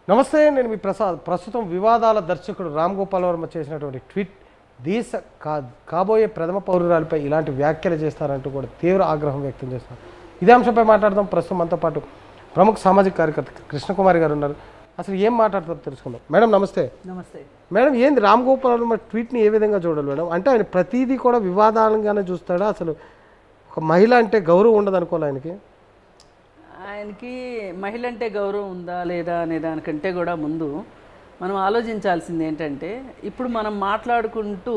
నమస్తే నేను మీ ప్రసాద్ ప్రస్తుతం వివాదాల దర్శకుడు రామ్ గోపాల్ వర్మ చేసినటువంటి ట్వీట్ దేశ కా కాబోయే ప్రథమ పౌరురాలపై ఇలాంటి వ్యాఖ్యలు చేస్తారంటూ కూడా తీవ్ర ఆగ్రహం వ్యక్తం చేస్తారు ఇదే అంశంపై మాట్లాడదాం ప్రస్తుతం మనతో పాటు ప్రముఖ సామాజిక కార్యకర్త కృష్ణకుమారి గారు ఉన్నారు అసలు ఏం మాట్లాడతారో తెలుసుకుందాం మేడం నమస్తే నమస్తే మేడం ఏంది రామ్ గోపాల్ వర్మ ట్వీట్ని ఏ విధంగా చూడాలి మేడం అంటే ఆయన ప్రతిదీ కూడా వివాదాలంగానే చూస్తాడా అసలు ఒక మహిళ అంటే గౌరవం ఉండదు అనుకోవాలి ఆయనకి ఆయనకి మహిళ అంటే గౌరవం ఉందా లేదా అనే దానికంటే కూడా ముందు మనం ఆలోచించాల్సింది ఏంటంటే ఇప్పుడు మనం మాట్లాడుకుంటూ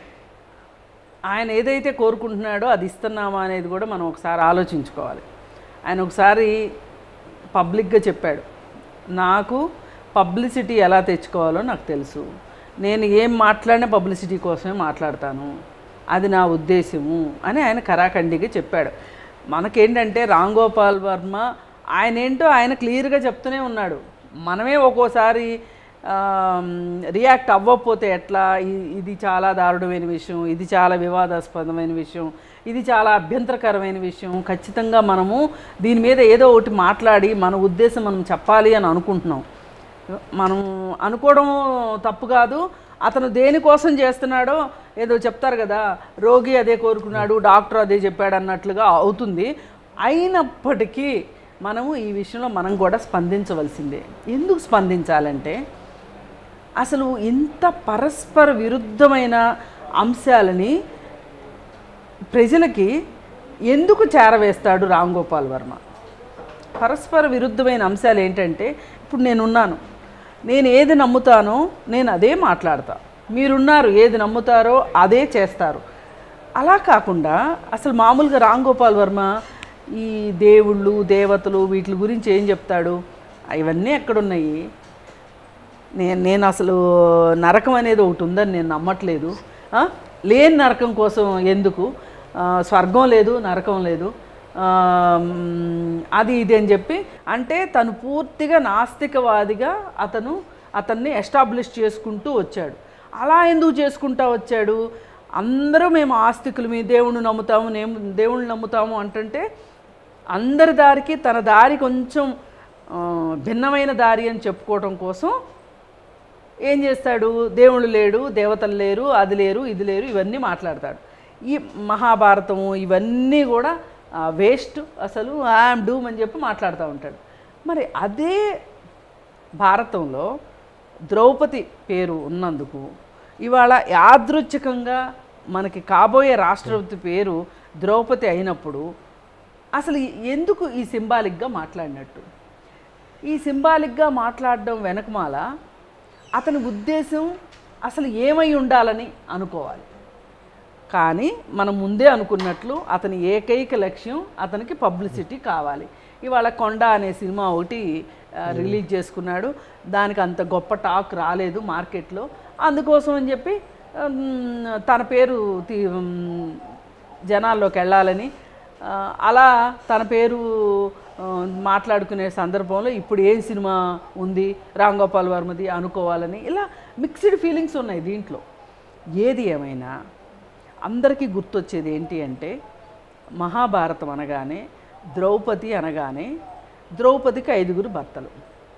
ఆయన ఏదైతే కోరుకుంటున్నాడో అది ఇస్తున్నామా అనేది కూడా మనం ఒకసారి ఆలోచించుకోవాలి ఆయన ఒకసారి పబ్లిక్గా చెప్పాడు నాకు పబ్లిసిటీ ఎలా తెచ్చుకోవాలో నాకు తెలుసు నేను ఏం మాట్లాడినా పబ్లిసిటీ కోసమే మాట్లాడతాను అది నా ఉద్దేశము అని ఆయన కరాఖండిగా చెప్పాడు మనకేంటంటే రామ్ గోపాల్ వర్మ ఆయన ఏంటో ఆయన క్లియర్గా చెప్తూనే ఉన్నాడు మనమే ఒక్కోసారి రియాక్ట్ అవ్వకపోతే ఎట్లా ఇ- ఇది చాలా దారుణమైన విషయం ఇది చాలా వివాదాస్పదమైన విషయం ఇది చాలా అభ్యంతరకరమైన విషయం ఖచ్చితంగా మనము దీని మీద ఏదో ఒకటి మాట్లాడి మన ఉద్దేశం మనం చెప్పాలి అని అనుకుంటున్నాం మనం అనుకోవడం తప్పు కాదు అతను దేనికోసం చేస్తున్నాడో ఏదో చెప్తారు కదా రోగి అదే కోరుకున్నాడు డాక్టర్ అదే చెప్పాడు అన్నట్లుగా అవుతుంది అయినప్పటికీ మనము ఈ విషయంలో మనం కూడా స్పందించవలసిందే ఎందుకు స్పందించాలంటే అసలు ఇంత పరస్పర విరుద్ధమైన అంశాలని ప్రజలకి ఎందుకు చేరవేస్తాడు రామ్ గోపాల్ వర్మ పరస్పర విరుద్ధమైన అంశాలు ఏంటంటే ఇప్పుడు నేనున్నాను నేను ఏది నమ్ముతానో నేను అదే మాట్లాడతా మీరున్నారు ఏది నమ్ముతారో అదే చేస్తారు అలా కాకుండా అసలు మామూలుగా రామ్ గోపాల్ వర్మ ఈ దేవుళ్ళు దేవతలు వీటి గురించి ఏం చెప్తాడు ఇవన్నీ ఎక్కడున్నాయి నేను నేను అసలు నరకం అనేది ఒకటి ఉందని నేను నమ్మట్లేదు ఆ? లేని నరకం కోసం ఎందుకు ఆ, స్వర్గం లేదు నరకం లేదు ఆ, మ్, అది ఇది అని చెప్పి అంటే తను పూర్తిగా నాస్తికవాదిగా అతను అతన్ని ఎస్టాబ్లిష్ చేసుకుంటూ వచ్చాడు అలా ఎందుకు చేసుకుంటా వచ్చాడు అందరూ మేము ఆస్తికులు మీ దేవుణ్ణి నమ్ముతాము నేను దేవుణ్ణి నమ్ముతాము అంటుంటే అందరి దారికి తన దారి కొంచెం ఆ, భిన్నమైన దారి అని చెప్పుకోవటం కోసం ఏం చేస్తాడు దేవుళ్ళు లేడు దేవతలు లేరు అది లేరు ఇది లేరు ఇవన్నీ మాట్లాడతాడు ఈ మహాభారతము ఇవన్నీ కూడా వేస్ట్ అసలు ఐఎమ్ డూమ్ అని చెప్పి మాట్లాడుతూ ఉంటాడు మరి అదే భారతంలో ద్రౌపది పేరు ఉన్నందుకు ఇవాళ యాదృచ్ఛికంగా మనకి కాబోయే రాష్ట్రపతి పేరు ద్రౌపది అయినప్పుడు అసలు ఎందుకు ఈ సింబాలిక్గా మాట్లాడినట్టు ఈ సింబాలిక్గా మాట్లాడడం వెనకమాల అతని ఉద్దేశం అసలు ఏమై ఉండాలని అనుకోవాలి కానీ మనం ముందే అనుకున్నట్లు అతని ఏకైక లక్ష్యం అతనికి పబ్లిసిటీ కావాలి ఇవాళ కొండ అనే సినిమా ఒకటి ఆ, రిలీజ్ చేసుకున్నాడు దానికి అంత గొప్ప టాక్ రాలేదు మార్కెట్లో అందుకోసం అని చెప్పి ఉమ్, తన పేరు తీ- ఉమ్, జనాల్లోకి వెళ్ళాలని ఆ, అలా తన పేరు ఆ, మాట్లాడుకునే సందర్భంలో ఇప్పుడు ఏం సినిమా ఉంది రామ్ గోపాల్ వర్మది అనుకోవాలని ఇలా మిక్స్డ్ ఫీలింగ్స్ ఉన్నాయి దీంట్లో ఏది ఏమైనా అందరికీ గుర్తొచ్చేది ఏంటి అంటే మహాభారతం అనగానే ద్రౌపది అనగానే ద్రౌపదికి ఐదుగురు భర్తలు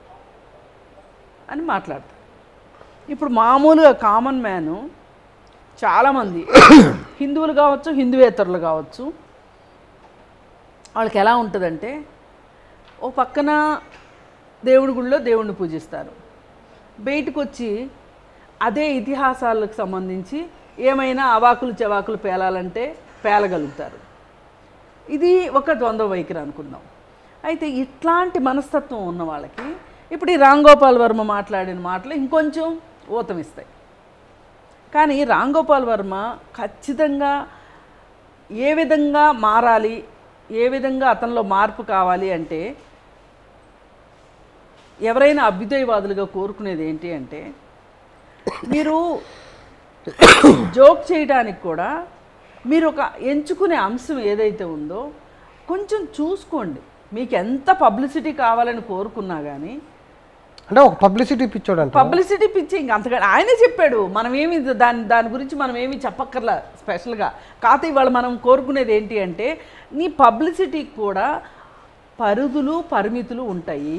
అని మాట్లాడతారు ఇప్పుడు మామూలుగా కామన్ మ్యాను చాలామంది హిందువులు కావచ్చు హిందువేతరులు కావచ్చు వాళ్ళకి ఎలా ఉంటుందంటే ఓ పక్కన దేవుడి గుళ్ళో దేవుణ్ణి పూజిస్తారు బయటకు వచ్చి అదే ఇతిహాసాలకు సంబంధించి ఏమైనా అవాకులు చెవాకులు పేలాలంటే పేలగలుగుతారు ఇది ఒక ద్వంద్వ వైఖరి అనుకుందాం అయితే ఇట్లాంటి మనస్తత్వం ఉన్న వాళ్ళకి ఇప్పుడు ఈ రామ్ గోపాల్ వర్మ మాట్లాడిన మాటలు ఇంకొంచెం ఊతమిస్తాయి కానీ రామ్ గోపాల్ వర్మ ఖచ్చితంగా ఏ విధంగా మారాలి ఏ విధంగా అతనిలో మార్పు కావాలి అంటే ఎవరైనా అభ్యుదయవాదులుగా కోరుకునేది ఏంటి అంటే మీరు జోక్ చేయడానికి కూడా మీరు ఒక ఎంచుకునే అంశం ఏదైతే ఉందో కొంచెం చూసుకోండి మీకు ఎంత పబ్లిసిటీ కావాలని కోరుకున్నా కానీ అంటే ఒక పబ్లిసిటీ పిచ్చోడు అంట పబ్లిసిటీ పిచ్చి ఇంక అంతగా ఆయనే చెప్పాడు మనం ఏమి దాని దాని గురించి మనం ఏమి చెప్పక్కర్లా స్పెషల్గా కాకపోతే ఇవాళ మనం కోరుకునేది ఏంటి అంటే నీ పబ్లిసిటీకి కూడా పరిధులు పరిమితులు ఉంటాయి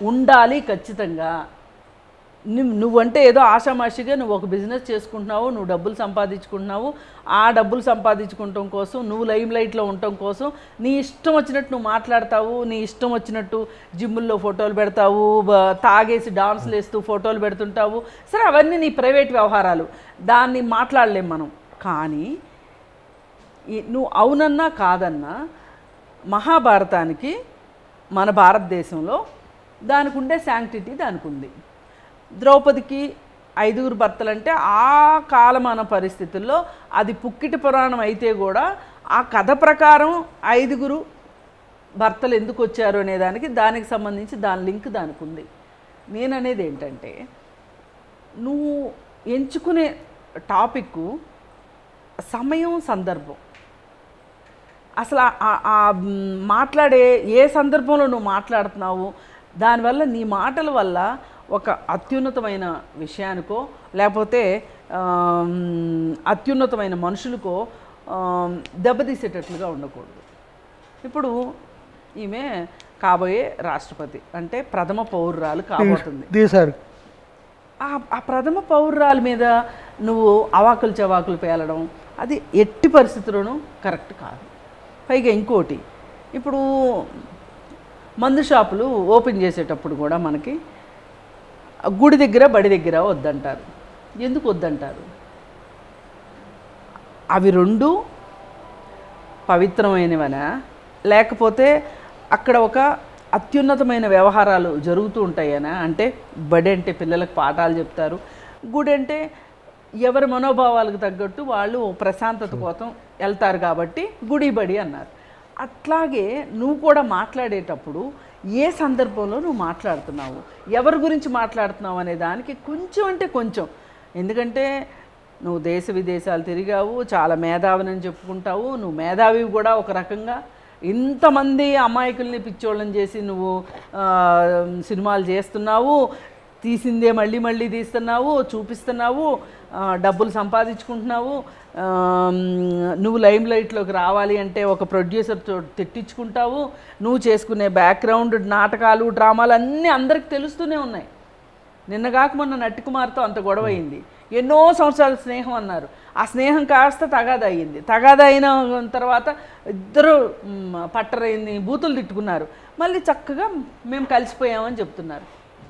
ఉండాలి ఖచ్చితంగా నువ్వు నువ్వంటే ఏదో ఆషామాషిగా నువ్వు ఒక బిజినెస్ చేసుకుంటున్నావు నువ్వు డబ్బులు సంపాదించుకుంటున్నావు ఆ డబ్బులు సంపాదించుకుంటాం కోసం నువ్వు లైమ్ లైట్లో ఉండటం కోసం నీ ఇష్టం వచ్చినట్టు నువ్వు మాట్లాడతావు నీ ఇష్టం వచ్చినట్టు జిమ్ముల్లో ఫోటోలు పెడతావు బ- తాగేసి డాన్సులు వేస్తూ ఫోటోలు పెడుతుంటావు సరే అవన్నీ నీ ప్రైవేట్ వ్యవహారాలు దాన్ని మాట్లాడలేం మనం కానీ ఈ- నువ్వు అవునన్నా కాదన్నా మహాభారతానికి మన భారతదేశంలో దానికి ఉండే శాంక్టిటీ దానికి ఉంది ద్రౌపదికి ఐదుగురు భర్తలంటే ఆ కాలమాన పరిస్థితుల్లో అది పుక్కిటి పురాణం అయితే కూడా ఆ కథ ప్రకారం ఐదుగురు భర్తలు ఎందుకు వచ్చారు అనే దానికి దానికి సంబంధించి దాని లింక్ దానికి ఉంది నేను అనేది ఏంటంటే నువ్వు ఎంచుకునే టాపిక్ సమయం సందర్భం అసలు ఆ- ఆ- ఆ మ్, మాట్లాడే ఏ సందర్భంలో నువ్వు మాట్లాడుతున్నావు దానివల్ల నీ మాటల వల్ల ఒక అత్యున్నతమైన విషయానికో లేకపోతే ఆమ్, అత్యున్నతమైన మనుషులకో ఆమ్, దెబ్బతీసేటట్లుగా ఉండకూడదు ఇప్పుడు ఈమె కాబోయే రాష్ట్రపతి అంటే ప్రథమ పౌరురాలు కాబోతుంది తీశారు ఆ ఆ ప్రథమ పౌరురాల మీద నువ్వు అవాకులు చవాకులు పేలడం అది ఎట్టి పరిస్థితుల్లోనూ కరెక్ట్ కాదు పైగా ఇంకోటి ఇప్పుడు మందు షాపులు ఓపెన్ చేసేటప్పుడు కూడా మనకి గుడి దగ్గర బడి దగ్గర వద్దంటారు ఎందుకు వద్దంటారు అవి రెండు పవిత్రమైనవనా లేకపోతే అక్కడ ఒక అత్యున్నతమైన వ్యవహారాలు జరుగుతూ ఉంటాయనా అంటే బడి అంటే పిల్లలకు పాఠాలు చెప్తారు గుడి అంటే ఎవరి మనోభావాలకు తగ్గట్టు వాళ్ళు ప్రశాంతత కోసం వెళ్తారు కాబట్టి గుడి బడి అన్నారు అట్లాగే నువ్వు కూడా మాట్లాడేటప్పుడు ఏ సందర్భంలో నువ్వు మాట్లాడుతున్నావు ఎవరి గురించి మాట్లాడుతున్నావు అనే దానికి కొంచెం అంటే కొంచెం ఎందుకంటే నువ్వు దేశ విదేశాలు తిరిగావు చాలా మేధావిని చెప్పుకుంటావు నువ్వు మేధావి కూడా ఒక రకంగా ఇంతమంది అమాయకుల్ని పిచ్చోళ్ళని చేసి నువ్వు ఆ, సినిమాలు చేస్తున్నావు తీసిందే మళ్ళీ మళ్ళీ తీస్తున్నావు చూపిస్తున్నావు ఆ, డబ్బులు సంపాదించుకుంటున్నావు ఆ, నువ్వు లైమ్ లైట్లోకి రావాలి అంటే ఒక ప్రొడ్యూసర్తో తిట్టించుకుంటావు నువ్వు చేసుకునే బ్యాక్గ్రౌండ్ నాటకాలు డ్రామాలు అన్నీ అందరికి తెలుస్తూనే ఉన్నాయి నిన్నగాక మొన్న నట్టి కుమార్తో అంత గొడవ అయింది ఎన్నో సంవత్సరాల స్నేహం అన్నారు ఆ స్నేహం కాస్త తగాద అయ్యింది తగాద అయిన తర్వాత ఇద్దరు మ్, పట్టరైంది బూతులు తిట్టుకున్నారు మళ్ళీ చక్కగా మేము కలిసిపోయామని చెప్తున్నారు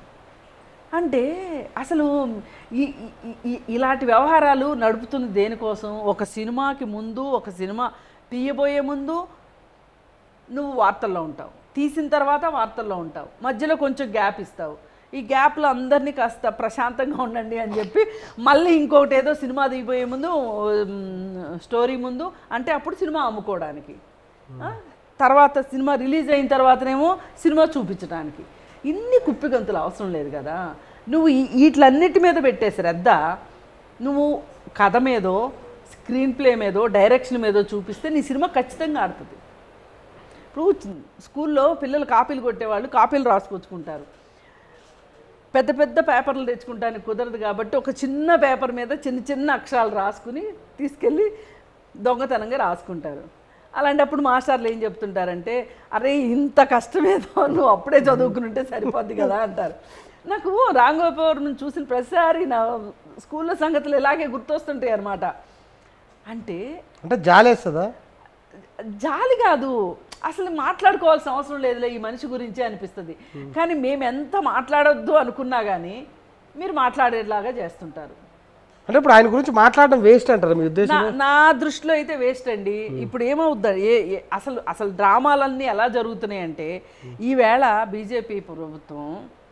అంటే అసలు ఈ ఈ- ఈ- ఇలాంటి వ్యవహారాలు నడుపుతుంది దేనికోసం ఒక సినిమాకి ముందు ఒక సినిమా తీయబోయే ముందు నువ్వు వార్తల్లో ఉంటావు తీసిన తర్వాత వార్తల్లో ఉంటావు మధ్యలో కొంచెం గ్యాప్ ఇస్తావు ఈ గ్యాప్లో అందరినీ కాస్త ప్రశాంతంగా ఉండండి అని చెప్పి మళ్ళీ ఇంకొకటి ఏదో సినిమా దిగిపోయే ముందు ఉమ్, స్టోరీ ముందు అంటే అప్పుడు సినిమా అమ్ముకోవడానికి ఆ? తర్వాత సినిమా రిలీజ్ అయిన తర్వాతనేమో సినిమా చూపించడానికి ఇన్ని కుప్పిగంతులు అవసరం లేదు కదా నువ్వు ఈ- వీటిలన్నిటి మీద పెట్టే శ్రద్ధ నువ్వు కథ మీదో స్క్రీన్ ప్లే మీదో డైరెక్షన్ మీదో చూపిస్తే నీ సినిమా ఖచ్చితంగా ఆడుతుంది ఇప్పుడు చి- స్కూల్లో పిల్లలు కాపీలు కొట్టేవాళ్ళు కాపీలు రాసుకొచ్చుకుంటారు పెద్ద పెద్ద పేపర్లు తెచ్చుకుంటానికి కుదరదు కాబట్టి ఒక చిన్న పేపర్ మీద చిన్న చిన్న అక్షరాలు రాసుకుని తీసుకెళ్ళి దొంగతనంగా రాసుకుంటారు అలాంటప్పుడు మాస్టర్లు ఏం చెప్తుంటారంటే అరే ఇంత కష్టమేదో నువ్వు అప్పుడే చదువుకుని ఉంటే సరిపోద్ది కదా అంటారు నాకు రాంగోపవరం చూసిన ప్రతిసారి నా స్కూల్లో సంగతులు ఇలాగే గుర్తొస్తుంటాయి అన్నమాట అంటే అంటే జాలేస్తుందా జాలి కాదు అసలు మాట్లాడుకోవాల్సిన అవసరం లేదులే ఈ మనిషి గురించే అనిపిస్తుంది కానీ మేము ఎంత మాట్లాడొద్దు అనుకున్నా కానీ మీరు మాట్లాడేలాగా చేస్తుంటారు అంటే ఇప్పుడు ఆయన గురించి మాట్లాడడం వేస్ట్ అంటారు మీ ఉద్దేశం నా నా దృష్టిలో అయితే వేస్ట్ అండి ఇప్పుడు ఏమవుద్దా ఏ ఏ- అసలు అసలు డ్రామాలన్నీ ఎలా జరుగుతున్నాయి అంటే ఈవేళ బీజేపీ ప్రభుత్వం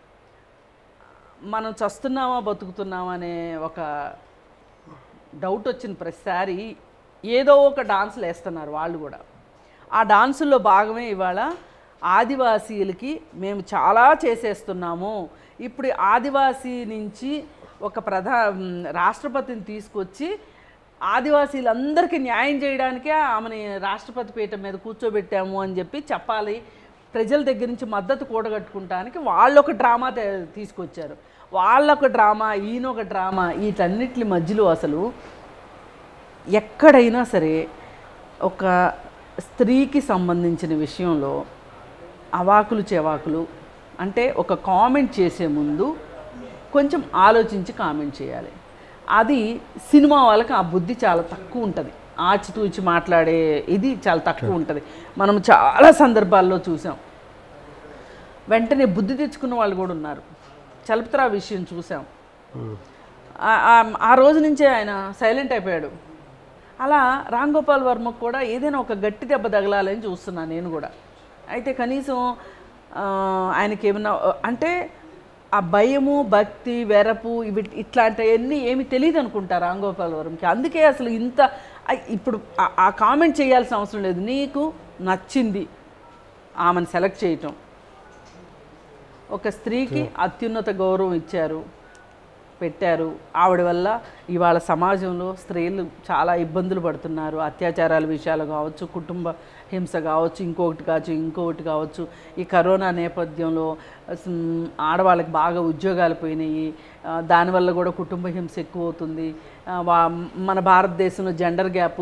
మనం చస్తున్నామా బతుకుతున్నామా అనే ఒక డౌట్ వచ్చిన ప్రతిసారి ఏదో ఒక డాన్సులు వేస్తున్నారు వాళ్ళు కూడా ఆ డాన్సుల్లో భాగమే ఇవాళ ఆదివాసీలకి మేము చాలా చేసేస్తున్నాము ఇప్పుడు ఆదివాసీ నుంచి ఒక ప్రధా మ్, రాష్ట్రపతిని తీసుకొచ్చి ఆదివాసీలందరికీ న్యాయం చేయడానికే ఆమెని రాష్ట్రపతి పీఠం మీద కూర్చోబెట్టాము అని చెప్పి చెప్పాలి ప్రజల దగ్గర నుంచి మద్దతు కూడగట్టుకుంటానికి వాళ్ళు ఒక డ్రామా తే- తీసుకొచ్చారు వాళ్ళొక డ్రామా ఈయన ఒక డ్రామా వీటన్నిటి మధ్యలో అసలు ఎక్కడైనా సరే ఒక స్త్రీకి సంబంధించిన విషయంలో అవాకులు చెవాకులు అంటే ఒక కామెంట్ చేసే ముందు కొంచెం ఆలోచించి కామెంట్ చేయాలి అది సినిమా వాళ్ళకి ఆ బుద్ధి చాలా తక్కువ ఉంటుంది ఆచితూచి మాట్లాడే ఇది చాలా తక్కువ ఉంటుంది మనం చాలా సందర్భాల్లో చూసాం వెంటనే బుద్ధి తెచ్చుకున్న వాళ్ళు కూడా ఉన్నారు చలపతిరా విషయం చూసాం ఆ- ఆ- ఆ రోజు నుంచే ఆయన సైలెంట్ అయిపోయాడు అలా రామ్ గోపాల్ వర్మకు కూడా ఏదైనా ఒక గట్టి దెబ్బ తగలాలని చూస్తున్నాను నేను కూడా అయితే కనీసం ఆ, ఆయనకి ఏమన్నా అంటే ఆ భయము భక్తి వెరపు ఇవి ఇట్లాంటివన్నీ ఏమి తెలియదు అనుకుంటా రామ్ గోపాల్ వర్మకి అందుకే అసలు ఇంత ఆ- ఇప్పుడు ఆ- ఆ కామెంట్ చేయాల్సిన అవసరం లేదు నీకు నచ్చింది ఆమెను సెలెక్ట్ చేయటం ఒక స్త్రీకి అత్యున్నత గౌరవం ఇచ్చారు పెట్టారు ఆవిడ వల్ల ఇవాళ సమాజంలో స్త్రీలు చాలా ఇబ్బందులు పడుతున్నారు అత్యాచారాల విషయాలు కావచ్చు కుటుంబ హింస కావచ్చు ఇంకొకటి కావచ్చు ఇంకొకటి కావచ్చు ఈ కరోనా నేపథ్యంలో అసలు ఆడవాళ్ళకి బాగా ఉద్యోగాలు పోయినాయి ఆ, దానివల్ల కూడా కుటుంబ హింస ఎక్కువ అవుతుంది ఆ, వా మన భారతదేశంలో జెండర్ గ్యాపు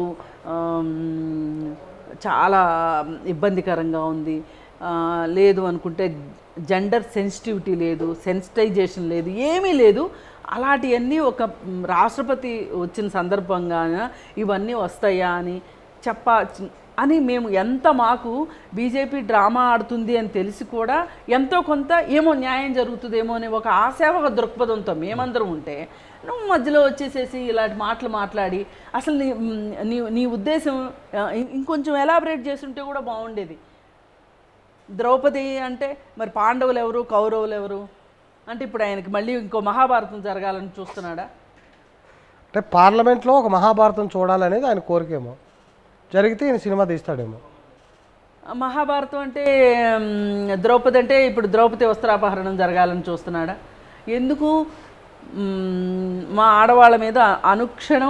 చాలా ఇబ్బందికరంగా ఉంది ఆ, లేదు అనుకుంటే జెండర్ సెన్సిటివిటీ లేదు సెన్సిటైజేషన్ లేదు ఏమీ లేదు అలాంటివన్నీ ఒక మ్, రాష్ట్రపతి వచ్చిన సందర్భంగా ఇవన్నీ వస్తాయా అని చెప్ప అని మేము ఎంత మాకు బీజేపీ డ్రామా ఆడుతుంది అని తెలిసి కూడా ఎంతో కొంత ఏమో న్యాయం జరుగుతుందేమో అనే ఒక ఆశావక దృక్పథంతో మేమందరం ఉంటే నువ్వు మధ్యలో వచ్చేసేసి ఇలాంటి మాటలు మాట్లాడి అసలు నీ మ్, నీ నీ ఉద్దేశం ఆ, ఇం- ఇంకొంచెం ఎలాబరేట్ చేస్తుంటే కూడా బాగుండేది ద్రౌపది అంటే మరి పాండవులు ఎవరు కౌరవులు ఎవరు అంటే ఇప్పుడు ఆయనకి మళ్ళీ ఇంకో మహాభారతం జరగాలని చూస్తున్నాడా అంటే పార్లమెంట్లో ఒక మహాభారతం చూడాలనేది ఆయన కోరికేమో జరిగితే ఈయన సినిమా తీస్తాడేమో ఆ మహాభారతం అంటే మ్, ద్రౌపది అంటే ఇప్పుడు ద్రౌపది వస్త్రాపహరణం జరగాలని చూస్తున్నాడా ఎందుకు మ్, మా ఆడవాళ్ళ మీద అనుక్షణం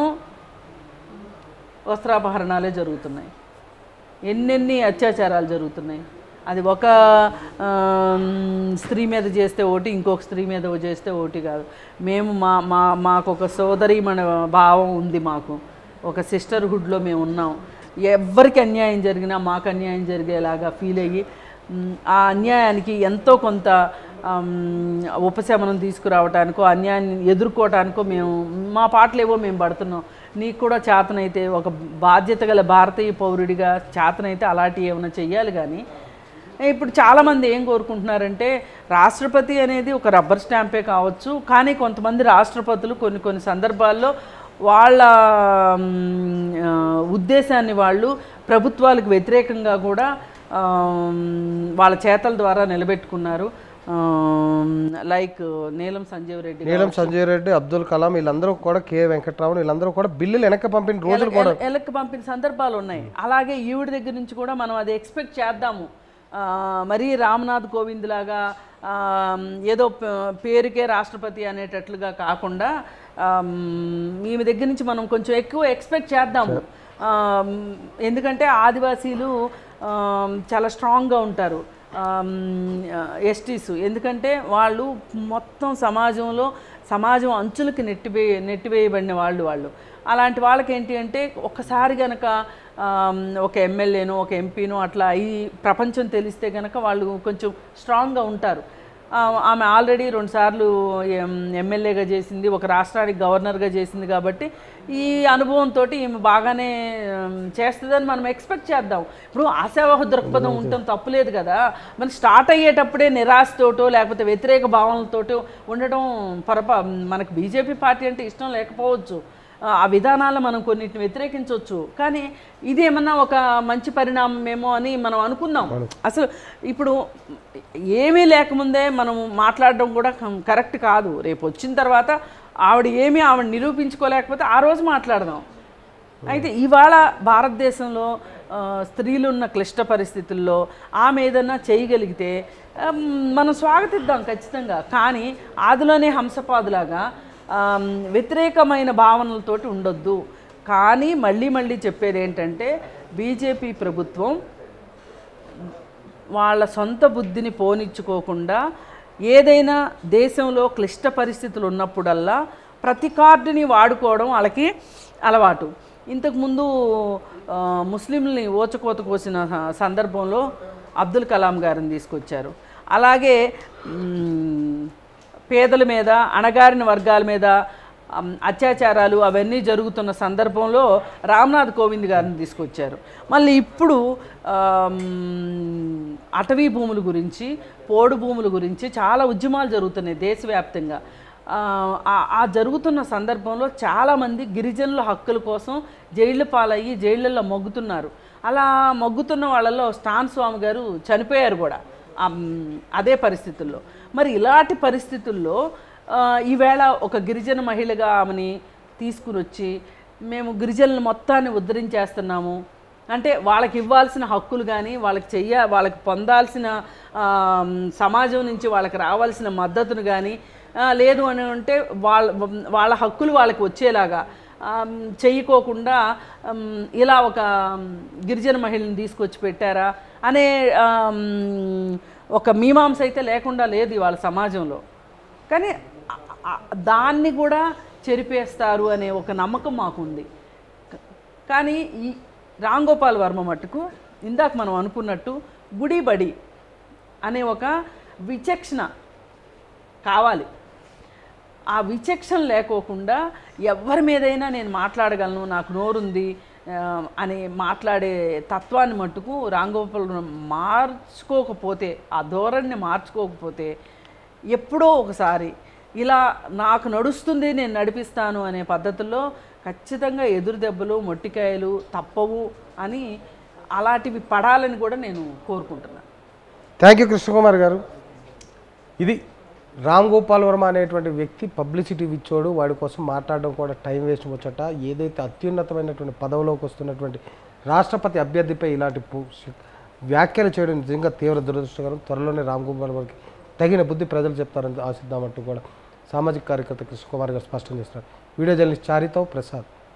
వస్త్రాపహరణాలే జరుగుతున్నాయి ఎన్నెన్ని అత్యాచారాలు జరుగుతున్నాయి అది ఒక ఆమ్, స్త్రీ మీద చేస్తే ఒకటి ఇంకొక స్త్రీ మీద చేస్తే ఒకటి కాదు మేము మా మా మాకు ఒక సోదరి మన భావం ఉంది మాకు ఒక సిస్టర్హుడ్లో మేము ఉన్నాం ఎవరికి అన్యాయం జరిగినా మాకు అన్యాయం జరిగేలాగా ఫీల్ అయ్యి మ్, ఆ అన్యాయానికి ఎంతో కొంత ఆమ్, ఉపశమనం తీసుకురావటానికో అన్యాయాన్ని ఎదుర్కోవటానికో మేము మా పాటలేవో మేము పడుతున్నాం నీకు కూడా చేతనైతే ఒక బాధ్యత గల భారతీయ పౌరుడిగా చేతనైతే అలాంటివి ఏమైనా చెయ్యాలి కానీ ఇప్పుడు చాలామంది ఏం కోరుకుంటున్నారంటే రాష్ట్రపతి అనేది ఒక రబ్బర్ స్టాంపే కావచ్చు కానీ కొంతమంది రాష్ట్రపతులు కొన్ని కొన్ని సందర్భాల్లో వాళ్ళ మ్, ఆ, ఉద్దేశాన్ని వాళ్ళు ప్రభుత్వాలకు వ్యతిరేకంగా కూడా ఆ, వాళ్ళ చేతల ద్వారా నిలబెట్టుకున్నారు లైక్ నీలం సంజీవ్ రెడ్డి నీలం సంజయ్ రెడ్డి అబ్దుల్ కలాం వీళ్ళందరూ కూడా కే వెంకట్రామన్ వీళ్ళందరూ కూడా బిల్లులు వెనక్కి పంపిన రోజులు కూడా ఎల- ఎలక్కి పంపిన సందర్భాలు ఉన్నాయి అలాగే ఈవిడ దగ్గర నుంచి కూడా మనం అది ఎక్స్పెక్ట్ చేద్దాము ఆ, మరీ రామ్నాథ్ కోవింద్ లాగా ఆ, ఏదో ప- పేరుకే రాష్ట్రపతి అనేటట్లుగా కాకుండా ఆ, ఈమె దగ్గర నుంచి మనం కొంచెం ఎక్కువ ఎక్స్పెక్ట్ చేద్దాము ఆ, ఎందుకంటే ఆదివాసీలు ఆ, చాలా స్ట్రాంగ్గా ఉంటారు ఎస్టీస్ ఎందుకంటే వాళ్ళు మొత్తం సమాజంలో సమాజం అంచులకి నెట్టివే నెట్టివేయబడిన వాళ్ళు వాళ్ళు అలాంటి వాళ్ళకి ఏంటి అంటే ఒక్కసారి గనక ఆమ్, ఒక ఎమ్మెల్యేనో ఒక ఎంపీనో అట్లా ఈ ప్రపంచం తెలిస్తే గనక వాళ్ళు కొంచెం స్ట్రాంగ్గా ఉంటారు ఆ, ఆమె ఆల్రెడీ రెండుసార్లు ఎం- ఎమ్మెల్యేగా చేసింది ఒక రాష్ట్రానికి గవర్నర్గా చేసింది కాబట్టి ఈ అనుభవంతో ఈమె బాగానే ఉమ్, చేస్తుందని మనం ఎక్స్పెక్ట్ చేద్దాం ఇప్పుడు ఆశావహ దృక్పథం ఉండటం తప్పులేదు కదా మరి స్టార్ట్ అయ్యేటప్పుడే నిరాశతోటో లేకపోతే వ్యతిరేక భావనలతోటో ఉండటం పొరపా మనకు బీజేపీ పార్టీ అంటే ఇష్టం లేకపోవచ్చు ఆ ఆ విధానాలను మనం కొన్నిటిని వ్యతిరేకించవచ్చు కానీ ఇది ఏమన్నా ఒక మంచి పరిణామమేమో అని మనం అనుకుందాం అసలు ఇప్పుడు ఏమీ లేకముందే మనం మాట్లాడడం కూడా కం- కరెక్ట్ కాదు రేపు వచ్చిన తర్వాత ఆవిడ ఏమీ ఆవిడ నిరూపించుకోలేకపోతే ఆ రోజు మాట్లాడదాం అయితే ఇవాళ భారతదేశంలో ఆ, స్త్రీలు ఉన్న క్లిష్ట పరిస్థితుల్లో ఆమె ఏదన్నా చేయగలిగితే ఆమ్, మనం స్వాగతిద్దాం ఖచ్చితంగా కానీ ఆదిలోనే హంసపాదులాగా ఆమ్, వ్యతిరేకమైన భావనలతోటి ఉండొద్దు కానీ మళ్ళీ మళ్ళీ చెప్పేది ఏంటంటే బీజేపీ ప్రభుత్వం వాళ్ళ సొంత బుద్ధిని పోనిచ్చుకోకుండా ఏదైనా దేశంలో క్లిష్ట పరిస్థితులు ఉన్నప్పుడల్లా ప్రతి కార్డుని వాడుకోవడం వాళ్ళకి అలవాటు ఇంతకుముందు ఆ, ముస్లింలని ఓచకోత కోసిన స- సందర్భంలో అబ్దుల్ కలాం గారిని తీసుకొచ్చారు అలాగే మ్, పేదల మీద అణగారిన వర్గాల మీద అమ్, అత్యాచారాలు అవన్నీ జరుగుతున్న సందర్భంలో రామ్నాథ్ కోవింద్ గారిని తీసుకొచ్చారు మళ్ళీ ఇప్పుడు ఆమ్, అటవీ భూముల గురించి పోడు భూముల గురించి చాలా ఉద్యమాలు జరుగుతున్నాయి దేశవ్యాప్తంగా ఆ, ఆ- ఆ జరుగుతున్న సందర్భంలో చాలామంది గిరిజనుల హక్కుల కోసం జైళ్ళ పాలయ్యి జైళ్ళల్లో మొగ్గుతున్నారు అలా మొగ్గుతున్న వాళ్ళలో స్టాన్ స్వామి గారు చనిపోయారు కూడా అమ్, అదే పరిస్థితుల్లో మరి ఇలాంటి పరిస్థితుల్లో ఆ, ఈవేళ ఒక గిరిజన మహిళగా ఆమెని తీసుకుని వచ్చి మేము గిరిజనుల మొత్తాన్ని ఉద్ధరించేస్తున్నాము అంటే వాళ్ళకి ఇవ్వాల్సిన హక్కులు కానీ వాళ్ళకి చెయ్య వాళ్ళకి పొందాల్సిన ఆ, సమాజం నుంచి వాళ్ళకి రావాల్సిన మద్దతును కానీ లేదు అని అంటే వాళ్ళ వాళ్ళ హక్కులు వాళ్ళకి వచ్చేలాగా ఆమ్, చెయ్యకోకుండా ఆమ్, ఇలా ఒక ఆమ్, గిరిజన మహిళని తీసుకొచ్చి పెట్టారా అనే ఆమ్, ఒక మీమాంస అయితే లేకుండా లేదు ఇవాళ సమాజంలో కానీ ఆ- ఆ- దాన్ని కూడా చెరిపేస్తారు అనే ఒక నమ్మకం మాకుంది క- కానీ ఈ రామ్ గోపాల్ వర్మ మట్టుకు ఇందాక మనం అనుకున్నట్టు గుడి బడి అనే ఒక విచక్షణ కావాలి ఆ విచక్షణ లేకోకుండా ఎవరి మీదైనా నేను మాట్లాడగలను నాకు నోరుంది ఆ, అని మాట్లాడే తత్వాన్ని మట్టుకు రాంగోపాల్ మార్చుకోకపోతే ఆ ధోరణిని మార్చుకోకపోతే ఎప్పుడో ఒకసారి ఇలా నాకు నడుస్తుంది నేను నడిపిస్తాను అనే పద్ధతుల్లో ఖచ్చితంగా ఎదురు దెబ్బలు మొట్టికాయలు తప్పవు అని అలాంటివి పడాలని కూడా నేను కోరుకుంటున్నాను థ్యాంక్ యూ కృష్ణకుమార్ గారు ఇది రామ్ గోపాల్ వర్మ అనేటువంటి వ్యక్తి పబ్లిసిటీ ఇచ్చోడు వాడి కోసం మాట్లాడడం కూడా టైం వేస్ట్ వచ్చట ఏదైతే అత్యున్నతమైనటువంటి పదవిలోకి వస్తున్నటువంటి రాష్ట్రపతి అభ్యర్థిపై ఇలాంటి పు- వ్యాఖ్యలు చేయడం నిజంగా తీవ్ర దురదృష్టకరం త్వరలోనే రామ్ గోపాల్ వర్మకి తగిన బుద్ధి ప్రజలు చెప్తారని ఆశిద్దామంటూ కూడా సామాజిక కార్యకర్త కృష్ణకుమార్ గారు స్పష్టం చేస్తున్నారు వీడియో జర్నలిస్ట్ చారితో ప్రసాద్